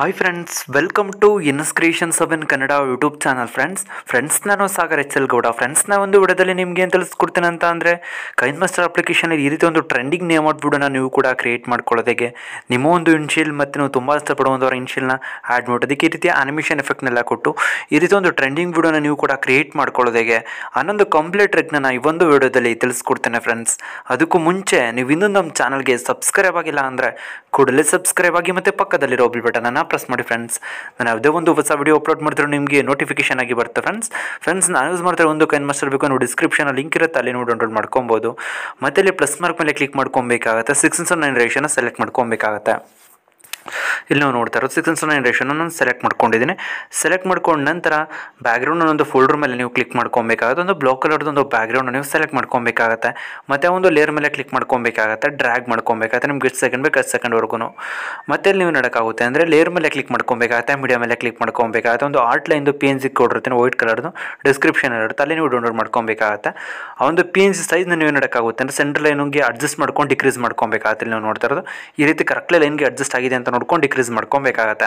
hi friends welcome to ins creations of in Kannada YouTube channel friends friends ನಾನು Sagar H L Gowda ಫ್ರೆಂಡ್ಸ್ನ ಒಂದು ವಿಡಿಯೋದಲ್ಲಿ ನಿಮ್ಗೆ ಏನು ತಿಳಿಸ್ಕೊಡ್ತೇನೆ ಅಂತ ಅಂದರೆ ಕೈನ್ ಮಾಸ್ಟರ್ ಅಪ್ಲಿಕೇಶನಲ್ಲಿ ಈ ರೀತಿ ಒಂದು ಟ್ರೆಂಡಿಂಗ್ ನೇಮ್ ಔಟ್ಬಿಡೋಣ ನೀವು ಕೂಡ ಕ್ರಿಯೇಟ್ ಮಾಡ್ಕೊಳ್ಳೋದಕ್ಕೆ ನಿಮ್ಮ ಒಂದು ಇನ್ಶಿಯಲ್ ಮತ್ತು ನೀವು ತುಂಬ ಇಷ್ಟಪಡುವಂಥವ್ರ ಇನ್ಶಿಯಲ್ನ ಆ್ಯಡ್ ಮಾಡೋದಕ್ಕೆ ಈ ರೀತಿಯ ಅನಿಮೇಷನ್ ಎಫೆಕ್ಟ್ನೆಲ್ಲ ಕೊಟ್ಟು ಈ ರೀತಿ ಒಂದು ಟ್ರೆಂಡಿಂಗ್ ವಿಡಿಯೋನ ನೀವು ಕೂಡ ಕ್ರಿಯೇಟ್ ಮಾಡ್ಕೊಳ್ಳೋದಕ್ಕೆ ಅನ್ನೊಂದು ಕಂಪ್ಲೀಟ್ ಟ್ರಿಕ್ನ ನಾನು ಈ ಒಂದು ವಿಡಿಯೋದಲ್ಲಿ ತಿಳಿಸ್ಕೊಡ್ತೇನೆ ಫ್ರೆಂಡ್ಸ್ ಅದಕ್ಕೂ ಮುಂಚೆ ನೀವು ಇನ್ನೂ ನಮ್ಮ ಚಾನಲ್ಗೆ ಸಬ್ಸ್ಕ್ರೈಬ್ ಆಗಿಲ್ಲ ಅಂದರೆ ಕೂಡಲೇ ಸಬ್ಸ್ಕ್ರೈಬ್ ಆಗಿ ಮತ್ತು ಪಕ್ಕದಲ್ಲಿರೋ ಬಿಲ್ ಬಟನನ್ನು ಪ್ರೆಸ್ ಮಾಡಿ ಫ್ರೆಂಡ್ಸ್ ನಾನು ಯಾವುದೇ ಒಂದು ಹೊಸ ವಿಡಿಯೋ ಅಪ್ಲೋಡ್ ಮಾಡ್ತಿರೋ ನಿಮಗೆ ನೋಟಿಫಿಕೇಶನ್ ಆಗಿ ಬರುತ್ತೆ ಫ್ರೆಂಡ್ಸ್ ಫ್ರೆಂಡ್ಸ್ ನಾನು ಯೂಸ್ ಮಾಡ್ತಿರೋ ಒಂದು ಕೈನ್ ಮಾಸ್ಟರ್ ಬೇಕು ನೀವು ಡಿಸ್ಕ್ರಿಪ್ಷನಲ್ಲಿ ಲಿಂಕ್ ಇರುತ್ತೆ ಅಲ್ಲಿ ನೀವು ಡೌನ್ಲೋಡ್ ಮಾಡ್ಕೊಬೋದು ಮತ್ತೆ ಇಲ್ಲಿ ಪ್ಲಸ್ ಮಾರ್ಕ್ ಮೇಲೆ ಕ್ಲಿಕ್ ಮಾಡ್ಕೊಬೇಕಾಗತ್ತೆ ಸಿಕ್ಸ್ ನೈನ್ ರೇಷನ್ನ ಸೆಲೆಕ್ಟ್ ಮಾಡ್ಕೊಬೇಕಾಗತ್ತೆ ಇಲ್ಲಿ ನಾವು ನೋಡ್ತಾ ಇರೋದು ಸಿಕ್ಸ್ ನೈನ್ ರೇಷನ್ ನಾನು ಸೆಲೆಕ್ಟ್ ಮಾಡ್ಕೊಂಡಿದ್ದೀನಿ ಸೆಲೆಕ್ಟ್ ಮಾಡ್ಕೊಂಡ ನಂತರ ಬ್ಯಾಕ್ಗ್ರೌಂಡ್ ಒಂದು ಫೋಲ್ಡರ್ ಮೇಲೆ ನೀವು ಕ್ಲಿಕ್ ಮಾಡ್ಕೊಬೇಕಾಗುತ್ತೆ ಒಂದು ಬ್ಲಾಕ್ ಕಲರ್ದು ಒಂದು ಬ್ಯಾಕ್ಗ್ರೌಂಡ್ ನೀವು ಸೆಲೆಕ್ಟ್ ಮಾಡ್ಕೊಬೇಕಾಗತ್ತೆ ಮತ್ತು ಒಂದು ಲೇಯರ್ ಮೇಲೆ ಕ್ಲಿಕ್ ಮಾಡ್ಕೊಬೇಕಾಗತ್ತೆ ಡ್ರ್ಯಾಗ್ ಮಾಡ್ಕೊಬೇಕಾಗತ್ತೆ ನಿಮ್ಗೆ ಎಷ್ಟು ಸೆಕೆಂಡ್ ಬೇಕು ಅಷ್ಟು ಸೆಕೆಂಡ್ವರೆಗೂ ಮತ್ತೆ ಇಲ್ಲಿ ನೀವು ನಡಕ್ಕಾಗುತ್ತೆ ಅಂದರೆ ಲೇಯರ್ ಮೇಲೆ ಕ್ಲಿಕ್ ಮಾಡ್ಕೊಬೇಕಾಗತ್ತೆ ಮೀಡಿಯಾ ಮೇಲೆ ಕ್ಲಿಕ್ ಮಾಡ್ಕೊಬೇಕಾಗತ್ತೆ ಒಂದು ಆರ್ಟ್ ಲೈನ್ದು ಪಿ ಎನ್ ಜಿ ಕೊಡಿರ್ತೀನಿ ವೈಟ್ ಕಲರ್ದು ಡಿಸ್ಕ್ರಿಪ್ಷನ್ ಇರುತ್ತೆ ಅಲ್ಲಿ ನೀವು ಡೌನ್ಲೋಡ್ ಮಾಡ್ಕೊಬೇಕಾಗತ್ತೆ ಆ ಒಂದು ಪಿ ಎನ್ ಜಿ ಸೈಜ್ನ ನೀವು ನಡಕ್ಕಾಗುತ್ತೆ ಅಂದರೆ ಸೆಂಟ್ರಲ್ ಲೈನಿಗೆ ಅಡ್ಜಸ್ಟ್ ಮಾಡ್ಕೊಂಡು ಡಿಕ್ರೀಸ್ ಮಾಡ್ಕೊಬೇಕಾಗತ್ತೆ ಇಲ್ಲಿ ನಾವು ನೋಡ್ತಾ ಇರೋದು ಈ ರೀತಿ ಕರೆಕ್ಟ್ಲಿ ಲೈನ್ಗೆ ಅಡ್ಜಸ್ಟ್ ಆಗಿದೆ ಅಂತ ನೋಡ್ಕೊಂಡು ಡಿಕ್ರೀಸ್ ಮಾಡ್ಕೊಬೇಕಾಗತ್ತೆ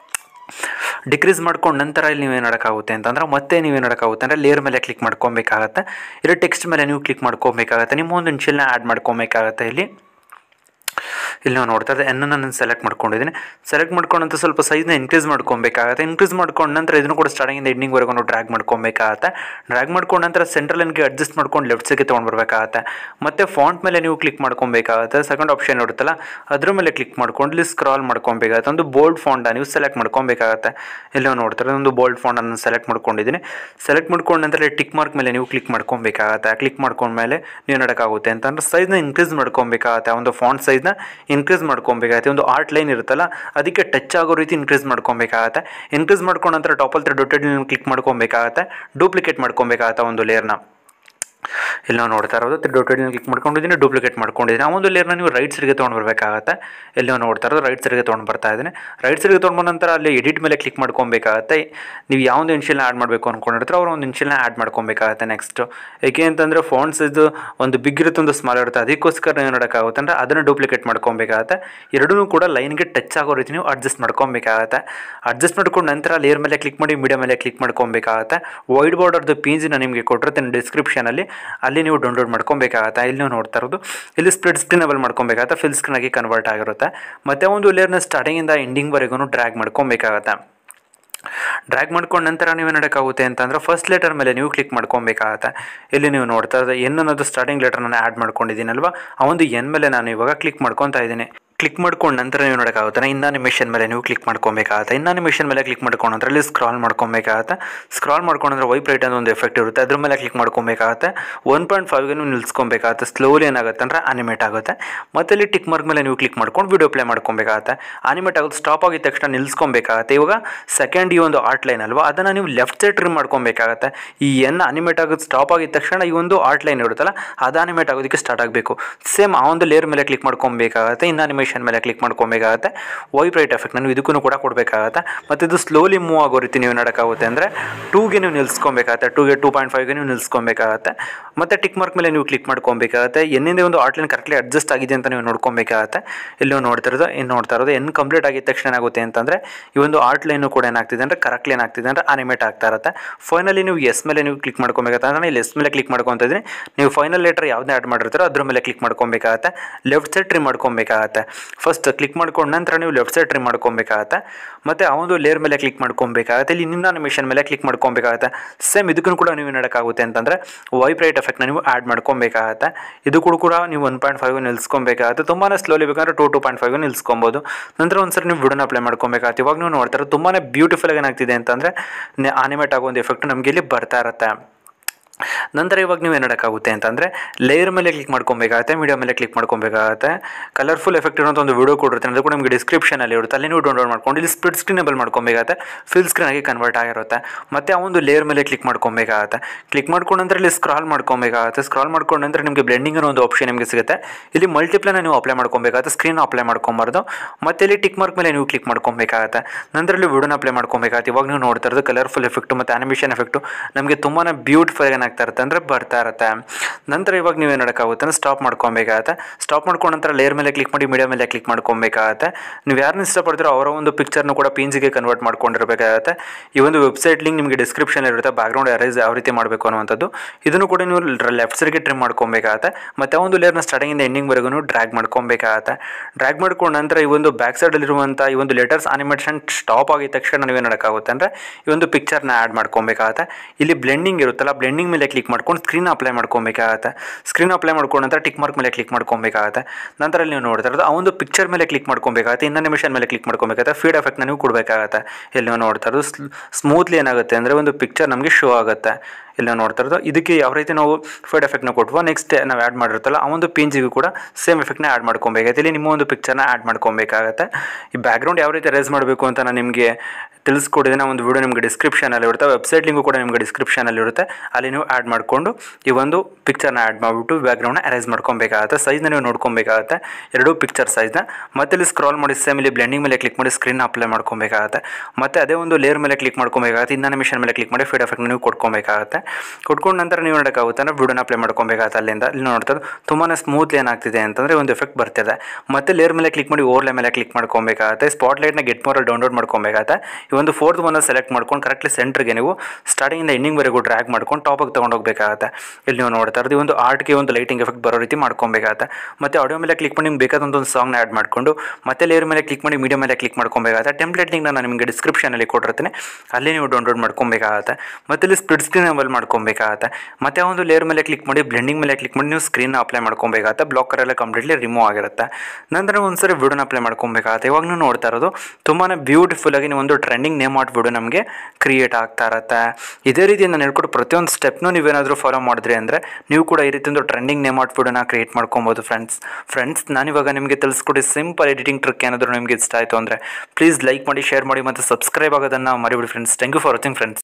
ಡಿಕ್ರೀಸ್ ಮಾಡ್ಕೊಂಡು ನಂತರ ಇಲ್ಲಿ ನೀವು ಮಾಡೋಕ್ಕಾಗುತ್ತೆ ಅಂತಂದ್ರೆ ಮತ್ತೆ ನೀವು ಮಾಡೋಕ್ಕಾಗುತ್ತೆ ಅಂದರೆ ಲೇಯರ್ ಮೇಲೆ ಕ್ಲಿಕ್ ಮಾಡ್ಕೊಬೇಕಾಗತ್ತೆ ಇಲ್ಲಿ ಟೆಕ್ಸ್ಟ್ ಮೇಲೆ ನೀವು ಕ್ಲಿಕ್ ಮಾಡ್ಕೊಬೇಕಾಗತ್ತೆ ನಿಮ್ಮ ಒಂದು ಇನ್ಶಿಯಲ್ನ ಆ್ಯಡ್ ಮಾಡ್ಕೊಬೇಕಾಗತ್ತೆ ಇಲ್ಲಿ ಇಲ್ಲಿ ನಾವು ನೋಡ್ತಾ ಇದ್ದೆ ಎನ್ನ ನಾನು ಸೆಲೆಕ್ಟ್ ಮಾಡ್ಕೊಂಡಿದ್ದೀನಿ ಸೆಲೆಕ್ಟ್ ಮಾಡ್ಕೊಂಡಂತ ಸ್ವಲ್ಪ ಸೈಜ್ನ ಇನ್ಕ್ರೀಸ್ ಮಾಡ್ಕೊಬೇಕಾಗತ್ತೆ ಇನ್ಕ್ರೀಸ್ ಮಾಡ್ಕೊಂಡ ನಂತರ ಇದನ್ನು ಕೂಡ ಸ್ಟಾರ್ಟಿಂಗಿಂದ ಎಂಡಿಂಗ್ವರೆಗೂ ನಾವು ಡ್ರ್ಯಾಗ್ ಮಾಡ್ಕೊಬೇಕಾಗತ್ತೆ ಡ್ರ್ಯಾಗ್ ಮಾಡ್ಕೊಂಡ ನಂತರ ಸೆಂಟ್ರಲ್ ಲೈನ್ಗೆ ಅಡ್ಜಸ್ಟ್ ಮಾಡ್ಕೊಂಡು ಲೆಫ್ಟ್ ಸೈಡ್ಗೆ ತೊಗೊಂಡು ಬರಬೇಕಾಗತ್ತೆ ಮತ್ತು ಫಾಂಟ್ ಮೇಲೆ ನೀವು ಕ್ಲಿಕ್ ಮಾಡ್ಕೊಬೇಕಾಗತ್ತೆ ಸೆಕೆಂಡ್ ಆಪ್ಷನ್ ಇರುತ್ತಲ್ಲ ಅದ್ರ ಮೇಲೆ ಕ್ಲಿಕ್ ಮಾಡ್ಕೊಂಡು ಇಲ್ಲಿ ಸ್ಕ್ರಾಲ್ ಮಾಡ್ಕೊಬೇಕಾಗತ್ತೆ ಒಂದು ಬೋಲ್ಡ್ ಫಾಂಟ ನೀವು ಸೆಲೆಕ್ಟ್ ಮಾಡ್ಕೊಬೇಕಾಗತ್ತೆ ಇಲ್ಲಿ ನಾವು ನೋಡ್ತಾರೆ ಒಂದು ಬೋಲ್ಡ್ ಫಾಂಟನ್ನು ಸೆಲೆಕ್ಟ್ ಮಾಡ್ಕೊಂಡಿದ್ದೀನಿ ಸೆಲೆಕ್ಟ್ ಮಾಡ್ಕೊಂಡ ನಂತರ ಟಿಕ್ ಮಾರ್ಕ್ ಮೇಲೆ ನೀವು ಕ್ಲಿಕ್ ಮಾಡ್ಕೊಬೇಕಾಗತ್ತೆ ಕ್ಲಿಕ್ ಮಾಡ್ಕೊಂಡ್ಮೇಲೆ ನೀವು ನಡಕ್ಕಾಗುತ್ತೆ ಅಂತಂದ್ರೆ ಸೈಜ್ನ ಇನ್ಕ್ರೀಸ್ ಮಾಡ್ಕೊಬೇಕಾಗತ್ತೆ ಒಂದು ಫಾಂಟ್ ಸೈಜ್ನ ಇನ್ಕ್ರೀಸ್ ಮಾಡ್ಕೊಬೇಕಾಗತ್ತೆ ಒಂದು ಆರ್ಟ್ ಲೈನ್ ಇರುತ್ತಲ್ಲ ಅದಕ್ಕೆ ಟಚ್ ಆಗೋ ರೀತಿ ಇನ್ಕ್ರೀಸ್ ಮಾಡ್ಕೊಬೇಕಾಗತ್ತೆ ಇನ್ಕ್ರೀಸ್ ಮಾಡ್ಕೊಂಡ ನಂತರ ಟಾಪಲ್ ತ್ರ ಡೊಟೆಡ್ ಕ್ಲಿಕ್ ಮಾಡ್ಕೊಬೇಕಾಗತ್ತೆ ಡೂಪ್ಲಿಕೇಟ್ ಮಾಡ್ಕೊಬೇಕಾಗತ್ತೆ ಒಂದು ಲೇಯರ್ನ ಇಲ್ಲಿ ನಾವು ನೋಡ್ತಾ ಇರೋದು ಡೊಟೆಡ್ ಕ್ಲಿಕ್ ಮಾಡ್ಕೊಂಡಿದ್ದೀನಿ ಡೂಪ್ಲಿಕೇಟ್ ಮಾಡ್ಕೊಂಡಿದ್ದೀನಿ ಆ ಒಂದು ಲೇಯರ್ನ ನೀವು ರೈಟ್ ಸೈಡ್ಗೆ ತೊಗೊಂಡು ಬರಬೇಕಾಗತ್ತೆ ಇಲ್ಲಿ ನಾವು ನೋಡ್ತಾ ಇರೋದು ರೈಟ್ ಸೈಡ್ಗೆ ತೊಗೊಂಡು ಬರ್ತಾ ಇದ್ದೀನಿ ರೈಟ್ ಸೈಡ್ಗೆ ತೊಗೊಂಡು ಬಂದ ನಂತರ ಅಲ್ಲಿ ಎಡಿಟ್ ಮೇಲೆ ಕ್ಲಿಕ್ ಮಾಡ್ಕೊಬೇಕಾಗತ್ತೆ ನೀವು ಯಾವೊಂದು ಇನ್ಶಿಯಲ್ನ ಆ್ಯಡ್ ಮಾಡಬೇಕು ಅಂದ್ಕೊಂಡಿರ್ತಾರೆ ಅವ್ರು ಒಂದು ಇನ್ಶಿಯಲ್ನ ಆ್ಯಡ್ ಮಾಡ್ಕೊಬೇಕಾಗತ್ತೆ ನೆಕ್ಸ್ಟು ಏಕೆ ಅಂತಂದರೆ ಫಾಂಟ್ಸ್ ಇದು ಒಂದು ಬಿಗ್ ಇರುತ್ತೆ ಒಂದು ಸ್ಮಾಲ್ ಇರುತ್ತೆ ಅದಕ್ಕೋಸ್ಕರ ನೀವು ನೋಡೋಕ್ಕಾಗುತ್ತೆ ಅಂದರೆ ಅದನ್ನು ಡೂಪ್ಲಿಕೇಟ್ ಮಾಡ್ಕೊಬೇಕಾಗತ್ತೆ ಎರಡೂ ಕೂಡ ಲೈನ್ಗೆ ಟಚ್ ಆಗೋ ರೀತಿ ನೀವು ಅಡ್ಜಸ್ಟ್ ಮಾಡ್ಕೊಬೇಕಾಗತ್ತೆ ಅಡ್ಜಸ್ಟ್ ಮಾಡ್ಕೊಂಡು ನಂತರ ಲೇಯರ್ ಮೇಲೆ ಕ್ಲಿಕ್ ಮಾಡಿ ಮೀಡಿಯಾ ಮೇಲೆ ಕ್ಲಿಕ್ ಮಾಡ್ಕೊಬೇಕಾಗತ್ತೆ ವೈಡ್ ಬಾರ್ಡರ್ದು ಪೀಜಿನ ನಿಮಗೆ ಕೊಟ್ಟಿರ್ತೀನಿ ಡಿಸ್ಕ್ರಿಪ್ಷನಲ್ಲಿ ಅಲ್ಲಿ ನೀವು ಡೌನ್ಲೋಡ್ ಮಾಡ್ಕೊಬೇಕಾಗತ್ತೆ ಇಲ್ಲಿ ನೀವು ನೋಡ್ತಾ ಇರೋದು ಇಲ್ಲಿ ಸ್ಪ್ಲಿಟ್ ಸ್ಕ್ರೀನಬಲ್ ಮಾಡ್ಕೊಬೇಕಾಗತ್ತೆ ಫಿಲ್ ಸ್ಕ್ರೀನ್ ಆಗಿ ಕನ್ವರ್ಟ್ ಆಗಿರುತ್ತೆ ಮತ್ತು ಒಂದು ಲೇಯರ್ನ ಸ್ಟಾರ್ಟಿಂಗಿಂದ ಎಂಡಿಂಗ್ವರೆಗೂ ಡ್ರ್ಯಾಗ್ ಮಾಡ್ಕೊಬೇಕಾಗತ್ತೆ ಡ್ರ್ಯಾಗ್ ಮಾಡ್ಕೊಂಡ ನಂತರ ನೀವು ಮಾಡೋಕ್ಕಾಗುತ್ತೆ ಅಂತಂದ್ರೆ ಫಸ್ಟ್ ಲೆಟರ್ ಮೇಲೆ ನೀವು ಕ್ಲಿಕ್ ಮಾಡ್ಕೊಬೇಕಾಗತ್ತೆ ಇಲ್ಲಿ ನೀವು ನೋಡ್ತಾ ಇರೋದು ಎನ್ ಅನ್ನೋದು ಸ್ಟಾರ್ಟಿಂಗ್ ಲೆಟರ್ ನಾನು ಆ್ಯಡ್ ಮಾಡ್ಕೊಂಡಿದ್ದೀನಲ್ವ ಆ ಒಂದು ಎನ್ ಮೇಲೆ ನಾನು ಇವಾಗ ಕ್ಲಿಕ್ ಮಾಡ್ಕೊತಾ ಇದ್ದೀನಿ ಕ್ಲಿಕ್ ಮಾಡ್ಕೊಂಡು ನಂತರ ನೀವು ನೋಡೋಕ್ಕಾಗುತ್ತೆ ಇನ್ನು ಅನಿಮೇಷನ್ ಮೇಲೆ ನೀವು ಕ್ಲಿಕ್ ಮಾಡ್ಕೊಬೇಕಾಗತ್ತೆ ಇನ್ನು ಅನಿಮೇಷನ್ ಮೇಲೆ ಕ್ಲಿಕ್ ಮಾಡ್ಕೊಂಡು ನಂತರ ಇಲ್ಲಿ ಸ್ಕ್ರಾಲ್ ಮಾಡ್ಕೊಬೇಕಾಗತ್ತೆ ಸ್ಕ್ರಾಲ್ ಮಾಡ್ಕೊಂಡ್ರೆ ವೈಪ್ ರೈಟ್ ಅನ್ನೋ ಒಂದು ಎಫೆಕ್ಟ್ ಇರುತ್ತೆ ಅದ್ರ ಮೇಲೆ ಕ್ಲಿಕ್ ಮಾಡ್ಕೊಬೇಕಾಗತ್ತೆ ಒನ್ ಪಾಯಿಂಟ್ ಫೈವ್ಗೆ ನೀವು ನಿಲ್ಸ್ಕೊಬೇಕಾಗತ್ತೆ ಸ್ಲೋಲಿ ಏನಾಗುತ್ತೆ ಅಂದರೆ ಅನಿಮೇಟ್ ಆಗುತ್ತೆ ಮತ್ತೆ ಇಲ್ಲಿ ಟಿಕ್ ಮಾರ್ಕ್ ಮೇಲೆ ನೀವು ಕ್ಲಿಕ್ ಮಾಡ್ಕೊಂಡು ವಿಡಿಯೋ ಪ್ಲೇ ಮಾಡ್ಕೊಬೇಕಾಗತ್ತೆ ಅನಿಮೇಟ್ ಆಗೋದು ಸ್ಟಾಪ್ ಆಗಿದ ತಕ್ಷಣ ನಿಲ್ಸ್ಕೊಬೇಕಾಗತ್ತೆ ಇವಾಗ ಸೆಕೆಂಡ್ ಈ ಒಂದು ಆರ್ಟ್ ಲೈನ್ ಅಲ್ವಾ ಅದನ್ನು ನೀವು ಲೆಫ್ಟ್ ಸೈಡ್ ಟ್ರಿಮ್ ಮಾಡ್ಕೊಬೇಕಾಗತ್ತೆ ಈ ಎನ್ ಅನಿಮೇಟ್ ಆಗೋದು ಸ್ಟಾಪ್ ಆಗಿದ ತಕ್ಷಣ ಈ ಒಂದು ಆರ್ಟ್ ಲೈನ್ ಇರುತ್ತಲ್ಲ ಅದು ಅನಿಮೇಟ್ ಆಗೋದಕ್ಕೆ ಸ್ಟಾರ್ಟ್ ಆಗಬೇಕು ಸೇಮ್ ಆ ಒಂದು ಲೇಯರ್ ಮೇಲೆ ಕ್ಲಿಕ್ ಮಾಡ್ಕೊಬೇಕಾಗತ್ತೆ ಇನ್ನು ಅನಿಮೇಷನ್ ಮೇಲೆ ಕ್ಲಿಕ್ ಮಾಡ್ಕೊಬೇಕಾಗತ್ತೆ ವೈಪ್ ರೈಟ್ ಎಫೆಕ್ಟ್ ನಾನು ಇದಕ್ಕೂ ಕೂಡ ಕೊಡಬೇಕಾಗತ್ತೆ ಮತ್ತು ಇದು ಸ್ಲೋಲಿ ಮೂವ್ ಆಗೋ ರೀತಿ ನೀವು ನಡಕ್ಕಾಗುತ್ತೆ ಅಂದರೆ ಟೂಗೆ ನೀವು ನಿಲ್ಸ್ಕೊಬೇಕಾಗತ್ತೆ ಟೂಗೆ ಟೂ ಪಾಯಿಂಟ್ ಫೈವ್ಗೆ ನೀವು ನಿಲ್ಸ್ಕೊಬೇಕಾಗತ್ತೆ ಮತ್ತು ಟಿಕ್ ಮಾರ್ಕ್ ಮೇಲೆ ನೀವು ಕ್ಲಿಕ್ ಮಾಡ್ಕೊಬೇಕಾಗತ್ತೆ ಎನ್ನಿಂದ ಒಂದು ಆರ್ಟ್ಲೈನ್ ಕರೆಕ್ಟ್ಲಿ ಅಡ್ಜಸ್ಟ್ ಆಗಿದೆ ಅಂತ ನೀವು ನೋಡ್ಕೊಬೇಕಾಗತ್ತೆ ಇಲ್ಲಿ ನೀವು ನೋಡ್ತಾ ಇರೋದು ಇನ್ನು ನೋಡ್ತಾ ಇರೋದು ಎನ್ ಕಂಪ್ಲೀಟ್ ಆಗಿದ ತಕ್ಷಣ ಏನಾಗುತ್ತೆ ಅಂತಂದರೆ ಈ ಒಂದು ಆರ್ಟ್ ಲೈನು ಕೂಡ ಏನಾಗ್ತಿದೆ ಅಂದರೆ ಕರೆಕ್ಟ್ಲಿ ಏನಾಗ್ತಿದೆ ಅಂದರೆ ಅನಿಮೇಟ್ ಆಗ್ತಾ ಇರುತ್ತೆ ಫೈನಲಿ ನೀವು ಎಸ್ ಮೇಲೆ ನೀವು ಕ್ಲಿಕ್ ಮಾಡ್ಕೊಬೇಕಾಗತ್ತೆ ಅಂದರೆ ಇಲ್ಲಿ ಎಸ್ ಮೇಲೆ ಕ್ಲಿಕ್ ಮಾಡ್ಕೊತಾ ಇದ್ದೀನಿ ನೀವು ಫೈನಲ್ ಲೆಟರ್ ಯಾವುದೇ ಆ್ಯಡ್ ಮಾಡಿರ್ತೀರೋ ಅದ್ರ ಮೇಲೆ ಕ್ಲಿಕ್ ಮಾಡ್ಕೊಬೇಕಾಗತ್ತೆ ಲೆಫ್ಟ್ ಸೈಡ್ ಟ್ರಿಮ್ ಮಾಡ್ಕೊಬೇಕಾಗತ್ತೆ ಫಸ್ಟ್ ಕ್ಲಿಕ್ ಮಾಡ್ಕೊಂಡ ನಂತರ ನೀವು ಲೆಫ್ಟ್ ಸೈಡ್ ಟ್ರಿಮ್ ಮಾಡ್ಕೊಬೇಕಾಗತ್ತೆ ಮತ್ತು ಆ ಒಂದು ಲೇಯರ್ ಮೇಲೆ ಕ್ಲಿಕ್ ಮಾಡ್ಕೊಬೇಕಾಗತ್ತೆ ಇಲ್ಲಿ ನಿನ್ನ ಅನಿಮೇಷನ್ ಮೇಲೆ ಕ್ಲಿಕ್ ಮಾಡ್ಕೊಬೇಕಾಗತ್ತೆ ಸೇಮ್ ಇದಕ್ಕೂ ಕೂಡ ನೀವು ನಡಕ್ಕಾಗುತ್ತೆ ಅಂತಂದರೆ ವೈಪ್ ರೈಟ್ ಎಫೆಕ್ಟ್ನ ನೀವು ಆ್ಯಡ್ ಮಾಡ್ಕೊಬೇಕಾಗತ್ತೆ ಇದು ಕೂಡ ಕೂಡ ನೀವು ಒನ್ ಪಾಯಿಂಟ್ ಫೈವ್ ನಿಲ್ಸ್ಕೊಬೇಕಾಗತ್ತೆ ತುಂಬಾ ಸ್ಲೋಲಿ ಬೇಕಂದ್ರೆ ಟೂ ಟೂ ಪಾಯಿಂಟ್ ಫೈವ್ ನಿಲ್ಸ್ಕೊಬೋದು ನಂತರ ಒಂದ್ಸರಿ ನೀವು ವಿಡಿಯೋನ ಅಪ್ಲೈ ಮಾಡ್ಕೊಬೇಕಾಗತ್ತೆ ಇವಾಗ ನೀವು ನೋಡ್ತಾರೆ ತುಂಬಾ ಬ್ಯೂಟಿಫುಲ್ ಆಗಿ ಏನಾಗ್ತಿದೆ ಅಂತಂದರೆ ಆನಿಮೇಟ್ ಆಗೋ ಒಂದು ಎಫೆಕ್ಟ್ ನಮಗೆ ಇಲ್ಲಿ ಬರ್ತಾ ಇರುತ್ತೆ ನಂತರ ಇವಾಗ ನೀವು ಏನು ಮಾಡೋಕ್ಕಾಗುತ್ತೆ ಅಂತಂದರೆ ಲೇಯರ್ ಮೇಲೆ ಕ್ಲಿಕ್ ಮಾಡ್ಕೊಬೇಕಾಗತ್ತೆ ಮೀಡಿಯಾ ಮೇಲೆ ಕ್ಲಿಕ್ ಮಾಡ್ಕೊಬೇಕಾಗತ್ತೆ ಕಲರ್ಫುಲ್ ಎಫೆಕ್ಟ್ ಇರೋಂಥ ಒಂದು ವಿಡಿಯೋ ಕೊಡಿರ್ತೀನಿ ಅದು ಕೂಡ ನಿಮಗೆ ಡಿಸ್ಕ್ರಿಪ್ಷನಲ್ಲಿ ಇರುತ್ತೆ ಅಲ್ಲಿ ನೀವು ಡೌನ್ಲೋಡ್ ಮಾಡ್ಕೊಂಡು ಇಲ್ಲಿ ಸ್ಪ್ಲಿಟ್ ಸ್ಕ್ರೀನಬಲ್ ಮಾಡ್ಕೊಬೇಕಾಗತ್ತೆ ಫಿಲ್ ಸ್ಕ್ರೀನ್ ಆಗಿ ಕನ್ವರ್ಟ್ ಆಗಿರುತ್ತೆ ಮತ್ತು ಆ ಒಂದು ಲೇಯರ್ ಮೇಲೆ ಕ್ಲಿಕ್ ಮಾಡ್ಕೊಬೇಕಾಗತ್ತೆ ಕ್ಲಿಕ್ ಮಾಡ್ಕೊಂಡು ನಂತರ ಇಲ್ಲಿ ಸ್ಕ್ರಾಲ್ ಮಾಡ್ಕೊಬೇಕಾಗತ್ತೆ ಸ್ಕ್ರಾಲ್ ಮಾಡ್ಕೊಂಡು ನಂತರ ನಿಮಗೆ ಬ್ಲೆಂಡಿಂಗ್ ಅನ್ನೋ ಒಂದು ಆಪ್ಷನ್ ನಿಮಗೆ ಸಿಗುತ್ತೆ ಇಲ್ಲಿ ಮಲ್ಟಿಪ್ಲೈನ ನೀವು ಅಪ್ಲೈ ಮಾಡ್ಕೊಬೇಕಾಗತ್ತೆ ಸ್ಕ್ರೀನ್ ಅಪ್ಲೈ ಮಾಡ್ಕೊಬಾರ್ದು ಮತ್ತು ಇಲ್ಲಿ ಟಿಕ್ ಮಾರ್ಕ್ ಮೇಲೆ ನೀವು ಕ್ಲಿಕ್ ಮಾಡ್ಕೊಬೇಕಾಗತ್ತೆ ನಂತರ ಇಲ್ಲಿ ವಿಡಿಯೋನ ಅಪ್ಲೈ ಮಾಡ್ಕೊಬೇಕಾಗತ್ತೆ ಇವಾಗ ನೀವು ನೋಡ್ತಾ ಇರೋದು ಕಲರ್ಫುಲ್ ಎಫೆಕ್ಟು ಮತ್ತು ಅನಿಮೇಷನ್ ಎಫೆಕ್ಟು ನಮಗೆ ತುಂಬಾ ಬ್ಯೂಟಿಫುಲ್ ಏನಾಗ್ತಾ ಇರುತ್ತೆ ಅಂದರೆ ಬರ್ತಾ ಇರುತ್ತೆ ನಂತರ ಇವಾಗ ನೀವೇನು ಮಾಡೋಕ್ಕಾಗುತ್ತೆ ಅಂದರೆ ಸ್ಟಾಪ್ ಮಾಡ್ಕೊಬೇಕಾಗತ್ತೆ ಸ್ಟಾಪ್ ಮಾಡ್ಕೊಂಡ ನಂತರ ಲೇಯರ್ ಮೇಲೆ ಕ್ಲಿಕ್ ಮಾಡಿ ಮೀಡಿಯಾ ಮೇಲೆ ಕ್ಲಿಕ್ ಮಾಡ್ಕೊಬೇಕಾಗತ್ತೆ ನೀವು ಯಾರನ್ನ ಇಷ್ಟಪಡ್ತೀರೋ ಅವರ ಒಂದು ಪಿಕ್ಚರ್ನು ಕೂಡ ಪಿಂಜಿಗೆ ಕನ್ವರ್ಟ್ ಮಾಡ್ಕೊಂಡಿರಬೇಕಾಗತ್ತೆ ಈ ಒಂದು ವೆಬ್ಸೈಟ್ ಲಿಂಕ್ ನಿಮಗೆ ಡಿಸ್ಕ್ರಿಪ್ಷನ್ ಇರುತ್ತೆ ಬ್ಯಾಕ್ಗ್ರೌಂಡ್ ಅರೇಸ್ ಯಾವ ರೀತಿ ಮಾಡಬೇಕು ಅನ್ನುವಂಥದ್ದು ಇದನ್ನು ಕೂಡ ನೀವು ಲೆಫ್ಟ್ ಸೈಡ್ಗೆ ಟ್ರಿಮ್ ಮಾಡ್ಕೊಬೇಕಾಗತ್ತೆ ಮತ್ತು ಆ ಒಂದು ಲೇಯರ್ನ ಸ್ಟಾರ್ಟಿಂಗಿಂದ ಎಂಡಿಂಗ್ವರೆಗೂ ಡ್ರ್ಯಾಗ್ ಮಾಡ್ಕೊಬೇಕಾಗತ್ತೆ ಡ್ರ್ಯಾಗ್ ಮಾಡ್ಕೊಂಡ ನಂತರ ಈ ಒಂದು ಬ್ಯಾಕ್ ಸೈಡಲ್ಲಿರುವಂಥ ಈ ಒಂದು ಲೆಟರ್ಸ್ ಅನಿಮೇಷನ್ ಸ್ಟಾಪ್ ಆಗಿದ ತಕ್ಷಣ ನೀವೇನು ಮಾಡೋಕ್ಕಾಗುತ್ತೆ ಅಂದರೆ ಈ ಒಂದು ಪಿಕ್ಚರ್ನ ಆ್ಯಡ್ ಮಾಡ್ಕೊಬೇಕಾಗತ್ತೆ ಇಲ್ಲಿ ಬ್ಲೆಂಡಿಂಗ್ ಇರುತ್ತಲ್ಲ ಬ್ಲೆಂಡಿಂಗ್ ಮೇಲೆ ಕ್ಲಿಕ್ ಮಾಡ್ಕೊಂಡು ಸ್ಕ್ರೀನ್ ಅಪ್ಲೈ ಮಾಡ್ಕೊಬೇಕಾಗತ್ತೆ ಸ್ಕ್ರೀನ್ ಅಪ್ಲೈ ಮಾಡ್ಕೊಂಡ ನಂತರ ಟಿಕ್ ಮಾರ್ಕ್ ಮೇಲೆ ಕ್ಲಿಕ್ ಮಾಡ್ಕೊಬೇಕಾಗತ್ತೆ ನಂತರ ಇಲ್ಲಿ ನೀವು ನೋಡ್ತಾ ಇರೋದು ಆ ಒಂದು ಪಿಕ್ಚರ್ ಮೇಲೆ ಕ್ಲಿಕ್ ಮಾಡ್ಕೊಬೇಕಾಗತ್ತೆ ಇನ್ನ ನಿಮಿಷನ್ ಮೇಲೆ ಕ್ಲಿಕ್ ಮಾಡ್ಕೊಬೇಕಾಗತ್ತೆ ಫೀಡ್ ಎಫೆಕ್ಟ್ನ ನೀವು ಕೊಡಬೇಕಾಗತ್ತೆ ಇಲ್ಲಿ ನೀವು ನೋಡ್ತಾ ಇರೋದು ಸ್ಮೂತ್ಲಿ ಏನಾಗುತ್ತೆ ಅಂದರೆ ಒಂದು ಪಿಕ್ಚರ್ ನಮಗೆ ಶೋ ಆಗುತ್ತೆ ಇಲ್ಲಿ ನಾವು ನೋಡ್ತಾ ಇರೋದು ಇದಕ್ಕೆ ಯಾವ ರೀತಿ ನಾವು ಫೀಡ್ ಎಫೆಕ್ಟ್ನ ಕೊಟ್ವೋ ನೆಕ್ಸ್ಟ್ ನಾವು ಆ್ಯಡ್ ಮಾಡಿರ್ತಲ್ಲ ಆ ಒಂದು ಪಿಂಜಿಗೂ ಕೂಡ ಸೇಮ್ ಎಫೆಕ್ಟ್ನ ಆ್ಯಡ್ ಮಾಡ್ಕೊಬೇಕಾಗತ್ತೆ ಇಲ್ಲಿ ನಿಮ್ಮ ಒಂದು ಪಿಕ್ಚರ್ನ ಆ್ಯಡ್ ಮಾಡ್ಕೊಬೇಕಾಗತ್ತೆ ಈ ಬ್ಯಾಕ್ಗ್ರೌಂಡ್ ಯಾವ ರೀತಿ ರೇಸ್ ಮಾಡಬೇಕು ಅಂತ ನಾನು ನಿಮಗೆ ತಿಳಿಸ್ಕೊಡಿದ್ದೀನಿ ಒಂದು ವಿಡಿಯೋ ನಿಮಗೆ ಡಿಸ್ಕ್ರಿಪ್ಷನಲ್ಲಿ ಇರುತ್ತೆ ವೆಬ್ಸೈಟ್ ಲಿಂಕು ಕೂಡ ನಿಮಗೆ ಡಿಸ್ಕ್ರಿಪ್ಷನಲ್ಲಿ ಇರುತ್ತೆ ಅಲ್ಲಿ ನೀವು ಆ್ಯಡ್ ಮಾಡಿಕೊಂಡು ಈ ಒಂದು ಪಿಕ್ಚರ್ನ ಆ್ಯಡ್ ಮಾಡಿಬಿಟ್ಟು ಬ್ಯಾಕ್ಗ್ರೌಂಡ್ನ ಅರೇಂಜ್ ಮಾಡ್ಕೊಬೇಕಾಗತ್ತೆ ಸೈಜ್ನ ನೀವು ನೋಡ್ಕೊಬೇಕಾಗತ್ತೆ ಎರಡೂ ಪಿಕ್ಚರ್ ಸೈಜ್ನ ಮತ್ತೆ ಇಲ್ಲಿ ಸ್ಕ್ರಾಲ್ ಮಾಡಿ ಸೇಮ್ ಇಲ್ಲಿ ಬ್ಲೆಂಡಿಂಗ್ ಮೇಲೆ ಕ್ಲಿಕ್ ಮಾಡಿ ಸ್ಕ್ರೀನ್ ಅಪ್ಲೈ ಮಾಡ್ಕೊಬೇಕಾಗತ್ತೆ ಮತ್ತೆ ಅದೇ ಒಂದು ಲೇಯರ್ ಮೇಲೆ ಕ್ಲಿಕ್ ಮಾಡ್ಕೊಬೇಕಾಗತ್ತೆ ಇನ್ನ ನಿಮಿಷನ್ ಮೇಲೆ ಕ್ಲಿಕ್ ಮಾಡಿ ಫೀಡ್ ಎಫೆಕ್ಟ್ ನೀವು ಕೊಡ್ಕೊಬೇಕಾಗತ್ತೆ ಕೊಟ್ಕೊಂಡ ನಂತರ ನೀವು ನೋಡೋಕ್ಕಾಗುತ್ತೆ ಅಂದರೆ ವಿಡಿಯೋನ ಅಪ್ಲೈ ಮಾಡ್ಕೊಬೇಕಾಗತ್ತೆ ಅಲ್ಲಿಂದ ಇಲ್ಲಿ ನೋಡ್ತಾರೆ ತುಂಬಾ ಸ್ಮೂತ್ಲಿ ಏನಾಗ್ತಿದೆ ಅಂತಂದರೆ ಒಂದು ಎಫೆಕ್ಟ್ ಬರ್ತಿದೆ ಮತ್ತೆ ಲೇಯರ್ ಮೇಲೆ ಕ್ಲಿಕ್ ಮಾಡಿ ಓರ್ಲೆ ಮೇಲೆ ಕ್ಲಿಕ್ ಮಾಡ್ಕೊಬೇಕಾಗತ್ತೆ ಸ್ಪಾಟ್ ಲೈಟ್ನ ಗೆಟ್ ಮೋರಲ್ಲಿ ಡೌನ್ಲೋಡ್ ಮಾಡ್ಕೊಬೇಕಾಗತ್ತೆ ಈ ಒಂದು ಫೋರ್ತ್ ಒಂದು ಸೆಲೆಕ್ಟ್ ಮಾಡ್ಕೊಂಡು ಕರೆಕ್ಟ್ಲಿ ಸೆಂಟ್ರಿಗೆ ನೀವು ಸ್ಟಾರ್ಟಿಂಗಿಂದ ಎಂಡಿಂಗ್ವರೆಗೂ ಡ್ರ್ಯಾಗ್ ಮಾಡ್ಕೊಂಡು ಟಾಪಿಗೆ ತೊಗೊಂಡು ಹೋಗಬೇಕಾಗತ್ತೆ ಇಲ್ಲಿ ನೀವು ನೋಡ್ತಾ ಇರೋದು ಈ ಒಂದು ಆರ್ಟ್ಗೆ ಒಂದು ಲೈಟಿಂಗ್ ಎಫೆಕ್ಟ್ ಬರೋ ರೀತಿ ಮಾಡ್ಕೊಬೇಕಾಗತ್ತೆ ಮತ್ತೆ ಆಡಿಯೋ ಮೇಲೆ ಕ್ಲಿಕ್ ಮಾಡಿ ನಿಮ್ಗೆ ಬೇಕಾದಂಥ ಒಂದು ಸಾಂಗ್ನ ಆ್ಯಡ್ ಮಾಡಿಕೊಂಡು ಮತ್ತೆ ಲೇಯರ್ ಮೇಲೆ ಕ್ಲಿಕ್ ಮಾಡಿ ಮೀಡಿಯಾ ಮೇಲೆ ಕ್ಲಿಕ್ ಮಾಡ್ಕೊಬೇಕಾಗತ್ತೆ ಟೆಂಪ್ಲೇಟ್ ಲಿಂಕ್ ನಾನು ನಿಮಗೆ ಡಿಸ್ಕ್ರಿಪ್ಷನಲ್ಲಿ ಕೊಟ್ಟಿರ್ತೀನಿ ಅಲ್ಲಿ ನೀವು ಡೌನ್ಲೋಡ್ ಮಾಡ್ಕೊಬೇಕಾಗತ್ತೆ ಮತ್ತೆ ಇಲ್ಲಿ ಸ್ಪ್ಲಿಟ್ ಸ್ಕ್ರೀನ್ ಅವಲ್ ಮಾಡ್ಕೊಬೇಕಾಗತ್ತೆ ಮತ್ತೆ ಆ ಒಂದು ಲೇಯರ್ ಮೇಲೆ ಕ್ಲಿಕ್ ಮಾಡಿ ಬ್ಲೆಂಡಿಂಗ್ ಮೇಲೆ ಕ್ಲಿಕ್ ಮಾಡಿ ನೀವು ಸ್ಕ್ರೀನ್ ಅಪ್ಲೈ ಮಾಡ್ಕೊಬೇಕಾಗತ್ತೆ ಬ್ಲಾಕರ್ ಎಲ್ಲ ಕಂಪ್ಲೀಟ್ಲಿ ರಿಮೂವ್ ಆಗಿರುತ್ತೆ ನಂತರ ಒಂದ್ಸರಿ ವಿಡಿಯೋನ ಅಪ್ಲೈ ಮಾಡ್ಕೊಬೇಕಾಗತ್ತೆ ಇವಾಗ ನೀವು ನೋಡ್ತಾ ಇರೋದು ತುಂಬಾ ಬ್ಯೂಟಿಫುಲ್ ಆಗಿ ನೀವು ಒಂದು ಟ್ರೆಂಡಿಂಗ್ ನೇಮ್ ಔಟ್ ವಿಡಿಯೋ ನಮಗೆ ಕ್ರಿಯೇಟ್ ಆಗ್ತಾ ಇರುತ್ತೆ ಇದೇ ರೀತಿ ನಾನು ಹೇಳ್ಕೊಟ್ಟು ಪ್ರತಿಯೊಂದು ಸ್ಟೆಪ್ನು ನೀವೇನಾದರೂ ಫಾಲೋ ಮಾಡಿದ್ರಿ ಅಂದರೆ ನೀವು ಕೂಡ ಈ ರೀತಿ ಒಂದು ಟ್ರೆಂಡಿಂಗ್ ನೇಮ್ ಔಟ್ ವಿಡಿಯೋನ ಕ್ರಿಯೇಟ್ ಮಾಡ್ಕೊಬೋದು ಫ್ರೆಂಡ್ಸ್ ಫ್ರೆಂಡ್ಸ್ ನಾನಿವಾಗ ನಿಮಗೆ ತಿಳಿಸ್ಕೊಡಿ ಸಿಂಪಲ್ ಎಡಿಟಿಂಗ್ ಟ್ರಿಕ್ ಏನಾದರೂ ನಿಮಗೆ ಇಷ್ಟ ಆಯಿತು ಅಂದರೆ ಪ್ಲೀಸ್ ಲೈಕ್ ಮಾಡಿ ಶೇರ್ ಮಾಡಿ ಮತ್ತು ಸಬ್ಸ್ಕ್ರೈಬ್ ಆಗೋದನ್ನು ಮರಿಬಿಡಿ friends thank you for watching friends